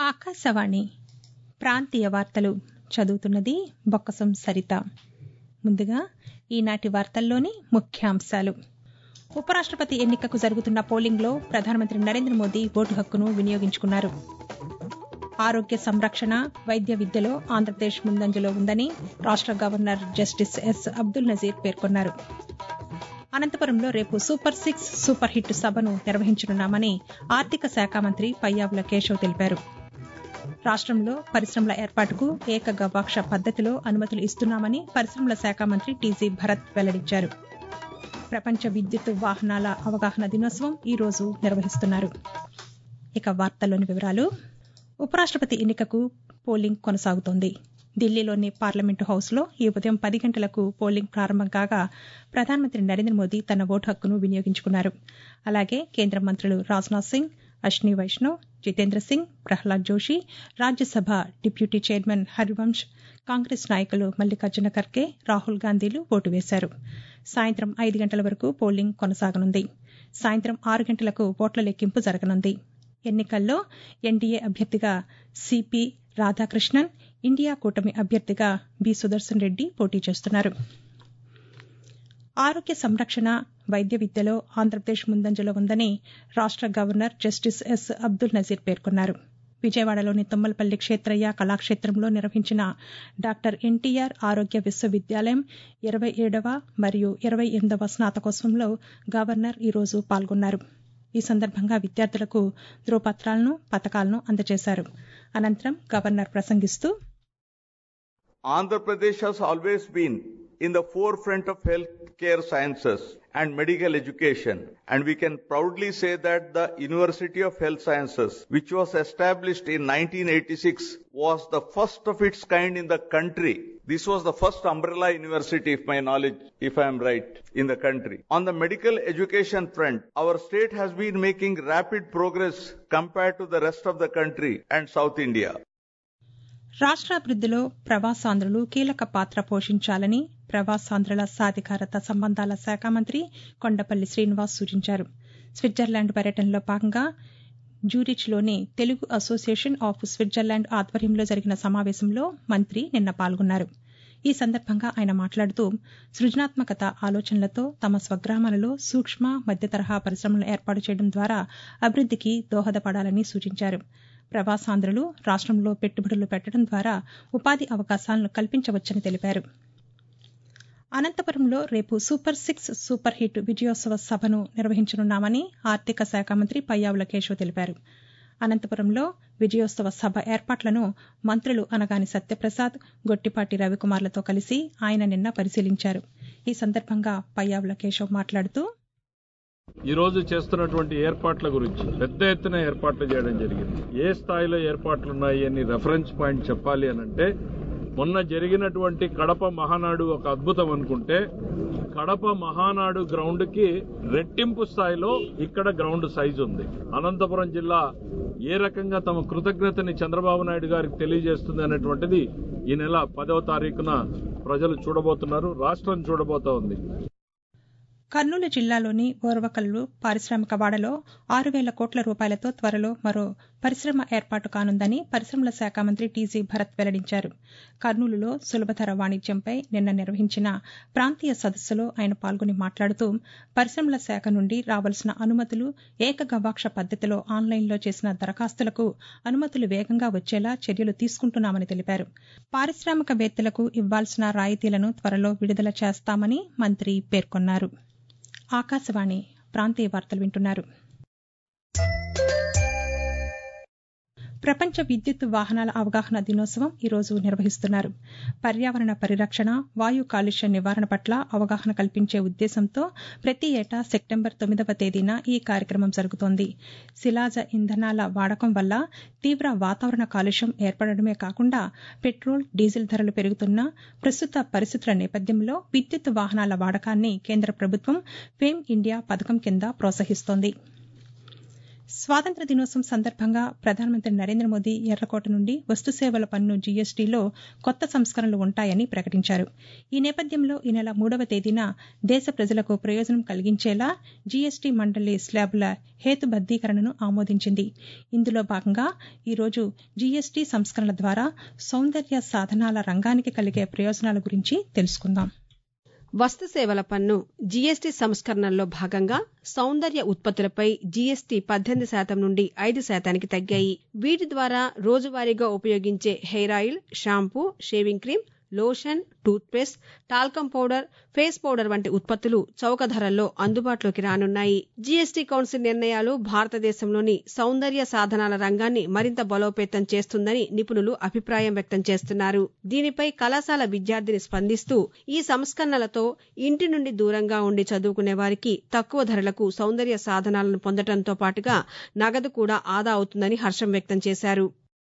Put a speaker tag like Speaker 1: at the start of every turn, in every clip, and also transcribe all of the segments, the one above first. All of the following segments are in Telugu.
Speaker 1: ఆకాశవాణి ప్రాంతీయ వార్తలు చదువుతున్నది బొక్కసం సరిత ముందుగా ఈనాటి వార్తల్లోని ముఖ్యాంశాలు ఉపరాష్టపతి ఎన్నికకు జరుగుతున్న పోలింగ్లో ప్రధానమంత్రి నరేంద్ర మోదీ ఓటు హక్కును వినియోగించుకున్నారు ఆరోగ్య సంరక్షణ వైద్య విద్యలో ఆంధ్రప్రదేశ్ ముందంజలో ఉందని రాష్ట governor justice S Abdul Nazeer పేర్కొన్నారు అనంతపురంలో రేపు సూపర్ సిక్స్ సూపర్ హిట్ సభను నిర్వహించనున్నామని ఆర్థిక శాఖ మంత్రి పయ్యావుల కేశవ్ తెలిపారు రాష్టంలో పరిశ్రమల ఏర్పాటుకు ఏక గవాక్ష పద్దతిలో అనుమతులు ఇస్తున్నామని పరిశ్రమల శాఖ మంత్రి టీజీ భరత్ వెల్లడించారు ప్రపంచ విద్యుత్ వాహనాల అవగాహన దినోత్సవం ఈ రోజు నిర్వహిస్తున్నారు ఇక వార్తల్లోని వివరాలు ఉపరాష్టపతి ఎన్నికకు పోలింగ్ కొనసాగుతోంది ఢిల్లీలోని పార్లమెంటు హౌస్లో ఈ ఉదయం పది గంటలకు పోలింగ్ ప్రారంభం కాగా ప్రధానమంత్రి నరేంద్ర మోదీ తన ఓటు హక్కును వినియోగించుకున్నారు అలాగే కేంద్ర మంత్రులు రాజ్నాథ్ సింగ్ అశ్విని వైష్ణవ్ జితేంద్ర సింగ్ ప్రహ్లాద్ జోషి రాజ్యసభ డిప్యూటీ చైర్మన్ హరివంశ్ కాంగ్రెస్ నాయకులు మల్లికార్జున ఖర్గే రాహుల్ గాంధీలు ఓటు వేశారు సాయంత్రం ఐదు గంటల వరకు పోలింగ్ కొనసాగనుంది సాయంత్రం ఆరు గంటలకు ఓట్ల లెక్కింపు జరగనుంది ఎన్నికల్లో ఎన్డీఏ అభ్యర్థిగా సిపి రాధాకృష్ణన్ ఇండియా కూటమి అభ్యర్థిగా బి సుదర్శన్ రెడ్డి పోటీ చేస్తున్నారు ఆరోగ్య సంరక్షణ వైద్య విద్యలో ఆంధ్రప్రదేశ్ ముందంజలో ఉందని రాష్ట governor justice S Abdul Nazeer పేర్కొన్నారు విజయవాడలోని తుమ్మలపల్లి క్షేత్రయ్య కళాక్షేత్రంలో నిర్వహించిన డాక్టర్ ఎన్టీఆర్ ఆరోగ్య విశ్వవిద్యాలయం ఇరవై ఏడవ మరియు ఇరవై ఎనిమిదవ స్నాతకోత్సవంలో గవర్నర్ ఈరోజు పాల్గొన్నారు ఈ సందర్భంగా విద్యార్థులకు ధ్రువపత్రాలను పథకాలను అందజేశారు అనంతరం గవర్నర్ ప్రసంగిస్తూ
Speaker 2: Andhra Pradesh has always been in the forefront of healthcare sciences and medical education. And we can proudly say that the University of Health Sciences, which was established in 1986, was the first of its kind in the country. This was the first umbrella university, if my knowledge, if I am right, in the country. On the medical education front, our state has been making rapid progress compared to the rest of the country and South India.
Speaker 1: రాష్ట్రాభివృద్దిలో ప్రవాసాంధ్రులు కీలక పాత్ర పోషించాలని ప్రవాసాంధ్రుల సాధికారత సంబంధాల శాఖ మంత్రి కొండపల్లి శ్రీనివాస్ సూచించారు స్విట్జర్లాండ్ పర్యటనలో భాగంగా జూరిచ్లోని తెలుగు అసోసియేషన్ ఆఫ్ స్విట్జర్లాండ్ ఆధ్వర్యంలో జరిగిన సమావేశంలో మంత్రి నిన్న పాల్గొన్నారు ఈ సందర్భంగా ఆయన మాట్లాడుతూ సృజనాత్మకత ఆలోచనలతో తమ స్వగ్రామాలలో సూక్ష్మ మధ్య తరహా పరిశ్రమలు ఏర్పాటు చేయడం ద్వారా అభివృద్దికి దోహదపడాలని సూచించారు ప్రవాసాంధ్రులు రాష్టంలో పెట్టుబడులు పెట్టడం ద్వారా ఉపాధి అవకాశాలను కల్పించవచ్చని తెలిపారు అనంతపురంలో రేపు సూపర్ సిక్స్ సూపర్ హిట్ విజయోత్సవ సభను నిర్వహించనున్నామని ఆర్థిక శాఖ మంత్రి పయ్యావుల కేశవ్ తెలిపారు అనంతపురంలో విజయోత్సవ సభ ఏర్పాట్లను మంత్రులు అనగాని సత్యప్రసాద్ గొట్టిపాటి రవికుమార్లతో కలిసి ఆయన నిన్న పరిశీలించారు ఈ సందర్భంగా పయ్యావుల కేశవ్ మాట్లాడుతూ
Speaker 3: ఈ రోజు చేస్తున్నటువంటి ఏర్పాట్ల గురించి పెద్ద ఎత్తున ఏర్పాట్లు చేయడం జరిగింది ఏ స్థాయిలో ఏర్పాట్లు ఉన్నాయి అని రెఫరెన్స్ పాయింట్ చెప్పాలి అని అంటే మొన్న జరిగినటువంటి కడప మహానాడు ఒక అద్భుతం అనుకుంటే కడప మహానాడు గ్రౌండ్ కి రెట్టింపు స్థాయిలో ఇక్కడ గ్రౌండ్ సైజ్ ఉంది అనంతపురం జిల్లా ఏ రకంగా తమ కృతజ్ఞతని చంద్రబాబు నాయుడు గారికి తెలియజేస్తుంది అనేటువంటిది ఈ నెల పదవ తారీఖున ప్రజలు చూడబోతున్నారు రాష్ట్రం చూడబోతా ఉంది
Speaker 1: కర్నూలు జిల్లాలోని ఓర్వకల్లు పారిశ్రామిక వాడలో ఆరు వేల కోట్ల రూపాయలతో త్వరలో మరో పరిశ్రమ ఏర్పాటు కానుందని పరిశ్రమల శాఖ మంత్రి టీజీ భరత్ వెల్లడించారు కర్నూలులో సులభధర వాణిజ్యంపై నిన్న నిర్వహించిన ప్రాంతీయ సదస్సులో ఆయన పాల్గొని మాట్లాడుతూ పరిశ్రమల శాఖ నుండి రావాల్సిన అనుమతులు ఏకగవాక్ష పద్దతిలో ఆన్లైన్లో చేసిన దరఖాస్తులకు అనుమతులు వేగంగా వచ్చేలా చర్యలు తీసుకుంటున్నామని తెలిపారు పారిశ్రామికవేత్తలకు ఇవ్వాల్సిన రాయితీలను త్వరలో విడుదల చేస్తామని మంత్రి పేర్కొన్నారు ఆకాశవాణి ప్రాంతీయ వార్తలు వింటున్నారు ప్రపంచ విద్యుత్ వాహనాల అవగాహన దినోత్సవం ఈరోజు నిర్వహిస్తున్నారు పర్యావరణ పరిరక్షణ వాయు కాలుష్య నివారణ పట్ల అవగాహన కల్పించే ఉద్దేశంతో ప్రతి ఏటా సెప్టెంబర్ తొమ్మిదవ తేదీన ఈ కార్యక్రమం జరుగుతోంది శిలాజ ఇంధనాల వాడకం వల్ల తీవ్ర వాతావరణ కాలుష్యం ఏర్పడడమే కాకుండా పెట్రోల్ డీజిల్ ధరలు పెరుగుతున్న ప్రస్తుత పరిస్థితుల నేపథ్యంలో విద్యుత్ వాహనాల వాడకాన్ని కేంద్ర ప్రభుత్వం ఫేమ్ ఇండియా పథకం కింద ప్రోత్సహిస్తోంది స్వాతంత్ర దినోత్సవం సందర్భంగా ప్రధానమంత్రి నరేంద్ర మోదీ ఎర్రకోట నుండి వస్తు సేవల పన్ను జీఎస్టీలో కొత్త సంస్కరణలు ఉంటాయని ప్రకటించారు ఈ నేపథ్యంలో ఈ నెల మూడవ తేదీన దేశ ప్రజలకు ప్రయోజనం కలిగించేలా జీఎస్టీ మండలి స్లాబుల హేతుబద్దీకరణను ఆమోదించింది ఇందులో భాగంగా ఈరోజు జీఎస్టీ సంస్కరణల ద్వారా సౌందర్య సాధనాల రంగానికి కలిగే ప్రయోజనాల గురించి తెలుసుకుందాం
Speaker 4: వస్తు సేవల పన్ను జీఎస్టీ సంస్కరణల్లో భాగంగా సౌందర్య ఉత్పత్తులపై జీఎస్టీ పద్దెనిమిది శాతం నుండి ఐదు శాతానికి తగ్గాయి వీటి ద్వారా రోజువారీగా ఉపయోగించే hair oil shampoo shaving cream lotion toothpaste talcum powder face powder వంటి ఉత్పత్తులు చౌక ధరల్లో అందుబాటులోకి రానున్నాయి జీఎస్టీ కౌన్సిల్ నిర్ణయాలు భారతదేశంలోని సౌందర్య సాధనాల రంగాన్ని మరింత బలోపేతం చేస్తుందని నిపుణులు అభిప్రాయం వ్యక్తం చేస్తున్నారు దీనిపై కళాశాల విద్యార్థిని స్పందిస్తూ ఈ సంస్కరణలతో ఇంటి నుండి దూరంగా ఉండి చదువుకునే వారికి తక్కువ ధరలకు సౌందర్య సాధనాలను పొందడంతో పాటుగా నగదు కూడా ఆదా అవుతుందని హర్షం వ్యక్తం చేశారు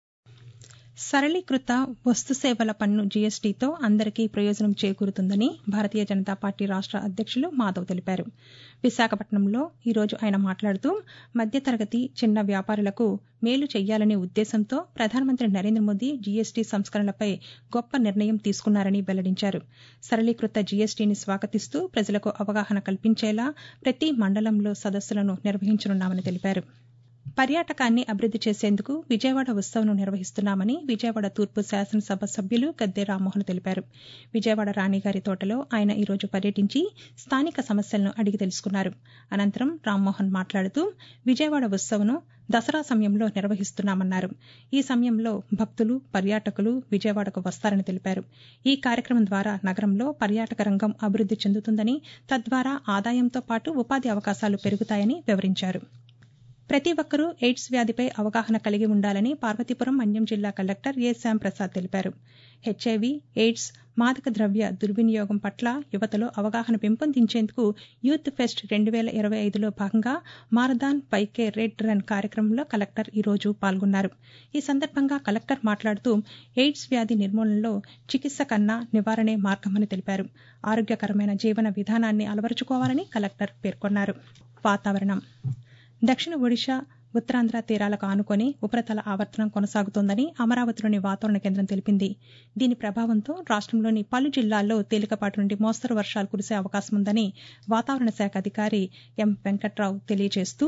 Speaker 1: సరళీకృత వస్తు సేవల పన్ను జీఎస్టీతో అందరికీ ప్రయోజనం చేకూరుతుందని భారతీయ జనతా పార్టీ రాష్ట అధ్యక్షులు మాధవ్ తెలిపారు విశాఖపట్నంలో ఈరోజు ఆయన మాట్లాడుతూ మధ్యతరగతి చిన్న వ్యాపారులకు మేలు చేయాలనే ఉద్దేశంతో ప్రధానమంత్రి నరేంద్ర మోదీ జీఎస్టీ సంస్కరణలపై గొప్ప నిర్ణయం తీసుకున్నారని వెల్లడించారు సరళీకృత జీఎస్టీని స్వాగతిస్తూ ప్రజలకు అవగాహన కల్పించేలా ప్రతి మండలంలో సదస్సులను నిర్వహించనున్నామని తెలిపారు పర్యాటకాన్ని అభివృద్ది చేసేందుకు విజయవాడ ఉత్సవం నిర్వహిస్తున్నామని విజయవాడ తూర్పు శాసనసభ సభ్యులు గద్దె రామ్మోహన్ తెలిపారు విజయవాడ రాణిగారి తోటలో ఆయన ఈరోజు పర్యటించి స్థానిక సమస్యలను అడిగి తెలుసుకున్నారు అనంతరం రామ్మోహన్ మాట్లాడుతూ విజయవాడ ఉత్సవం దసరా సమయంలో నిర్వహిస్తున్నామన్నారు ఈ సమయంలో భక్తులు పర్యాటకులు విజయవాడకు వస్తారని తెలిపారు ఈ కార్యక్రమం ద్వారా నగరంలో పర్యాటక రంగం అభివృద్ది చెందుతుందని తద్వారా ఆదాయంతో పాటు ఉపాధి అవకాశాలు పెరుగుతాయని వివరించారు ప్రతి ఒక్కరూ ఎయిడ్స్ వ్యాధిపై అవగాహన కలిగి ఉండాలని పార్వతీపురం మన్యం జిల్లా కలెక్టర్ ఏ శ్యాంప్రసాద్ తెలిపారు హెచ్ఐవి ఎయిడ్స్ మాదక ద్రవ్య దుర్వినియోగం పట్ల యువతలో అవగాహన పెంపొందించేందుకు యూత్ ఫెస్ట్ రెండు వేల ఇరవై ఐదులో భాగంగా మారథాన్ పైకే రెడ్ రన్ కార్యక్రమంలో కలెక్టర్ ఈరోజు పాల్గొన్నారు ఈ సందర్భంగా కలెక్టర్ మాట్లాడుతూ ఎయిడ్స్ వ్యాధి నిర్మూలనలో చికిత్స కన్నా నివారణే మార్గమని తెలిపారు ఆరోగ్యకరమైన జీవన విధానాన్ని అలవరుచుకోవాలని కలెక్టర్ పేర్కొన్నారు వాతావరణం దక్షిణ ఒడిశా ఉత్తరాంధ్ర తీరాలకు ఆనుకొని ఉపరితల ఆవర్తనం కొనసాగుతోందని అమరావతిలోని వాతావరణ కేంద్రం తెలిపింది దీని ప్రభావంతో రాష్టంలోని పలు జిల్లాల్లో తేలికపాటి నుండి మోస్తరు వర్షాలు కురిసే అవకాశం ఉందని వాతావరణ శాఖ అధికారి ఎం వెంకట్రావు తెలియజేస్తూ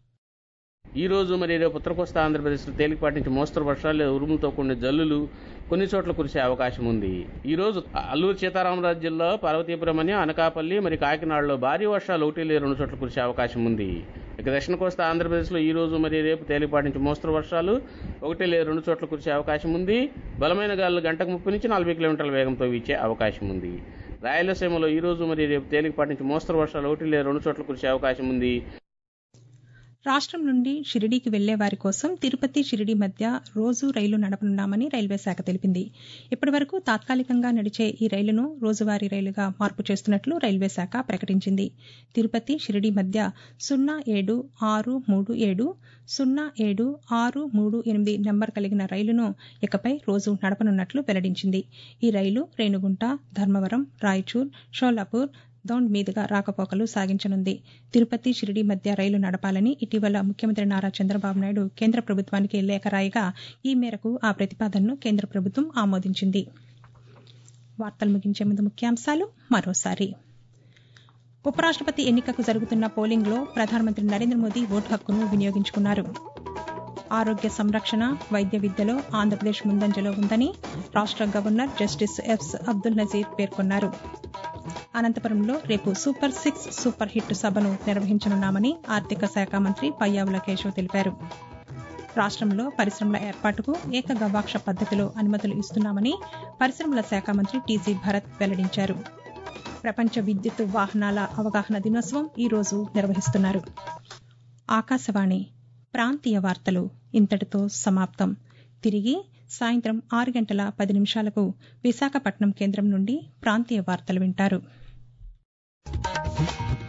Speaker 5: ఈ రోజు మరి రేపు ఉత్తర కోస్తా ఆంధ్రప్రదేశ్లో తేలికపాటి నుంచి మోస్తరు వర్షాలు ఉరుములతో కూడిన జల్లులు కొన్ని చోట్ల కురిసే అవకాశం ఉంది ఈ రోజు అల్లూరు సీతారామరాజు జిల్లా పార్వతీపురం అని అనకాపల్లి మరి కాకినాడలో భారీ వర్షాలు ఒకటి లేదు రెండు చోట్ల కురిసే అవకాశం ఉంది ఇక దక్షిణ కోస్తా ఆంధ్రప్రదేశ్లో ఈ రోజు మరి రేపు తేలికపాటి నుంచి మోస్తరు వర్షాలు ఒకటి లేదు రెండు చోట్ల కురిసే అవకాశం ఉంది బలమైన గాలులు గంటకు ముప్పై నుంచి నలభై కిలోమీటర్ల వేగంతో వీచే అవకాశం ఉంది రాయలసీమలో ఈ రోజు మరి రేపు తేలికపాటి నుంచి మోస్తరు వర్షాలు ఒకటి లేదు రెండు చోట్ల కురిసే అవకాశం ఉంది
Speaker 1: రాష్ట్రం నుండి షిరిడీకి వెళ్లే వారి కోసం తిరుపతి షిరిడీ మధ్య రోజు రైలు నడపనున్నామని రైల్వే శాఖ తెలిపింది ఇప్పటి వరకు తాత్కాలికంగా నడిచే ఈ రైలును రోజువారీ రైలుగా మార్పు చేస్తున్నట్లు రైల్వే శాఖ ప్రకటించింది తిరుపతి షిరిడీ మధ్య సున్నా ఏడు ఆరు మూడు ఏడు సున్నా ఏడు ఆరు మూడు ఎనిమిది నెంబర్ కలిగిన రైలును ఇకపై రోజు నడపనున్నట్లు వెల్లడించింది ఈ రైలు రేణుగుంట ధర్మవరం రాయచూర్ షోలాపూర్ దౌండ్ మీదుగా రాకపోకలు సాగించనుంది తిరుపతి షిరిడి మధ్య రైలు నడపాలని ఇటీవల ముఖ్యమంత్రి నారా చంద్రబాబు నాయుడు కేంద్ర ప్రభుత్వానికి లేఖ రాయగా ఈ మేరకు ఆ ప్రతిపాదనను కేంద్ర ప్రభుత్వం ఆమోదించింది వార్తలు ముగించే ముందు ముఖ్యాంశాలు మరోసారి ఉపరాష్టపతి ఎన్నికకు జరుగుతున్న పోలింగ్లో ప్రధానమంత్రి నరేంద్ర మోదీ ఓటు హక్కును వినియోగించుకున్నారు ఆరోగ్య సంరక్షణ వైద్య విద్యలో ఆంధ్రప్రదేశ్ ముందంజలో ఉందని రాష్ట governor justice S Abdul Nazeer పేర్కొన్నారు అనంతపురంలో రేపు సూపర్ సిక్స్ సూపర్ హిట్ సభను నిర్వహించనున్నామని ఆర్థిక శాఖ మంత్రి పయ్యావుల కేశవ్ తెలిపారు రాష్ట్రంలో పరిశ్రమల ఏర్పాటుకు ఏక గవాక్ష పద్దతిలో అనుమతులు ఇస్తున్నామని పరిశ్రమల శాఖ మంత్రి టీజీ భరత్ వెల్లడించారు ప్రపంచ విద్యుత్ వాహనాల అవగాహన దినోత్సవం ఈ రోజు నిర్వహిస్తున్నారు ఆకాశవాణి ప్రాంతీయ వార్తలు ఇంతటితో సమాప్తం తిరిగి సాయంత్రం ఆరు గంటల పది నిమిషాలకు విశాఖపట్నం కేంద్రం నుండి ప్రాంతీయ వార్తలు వింటారు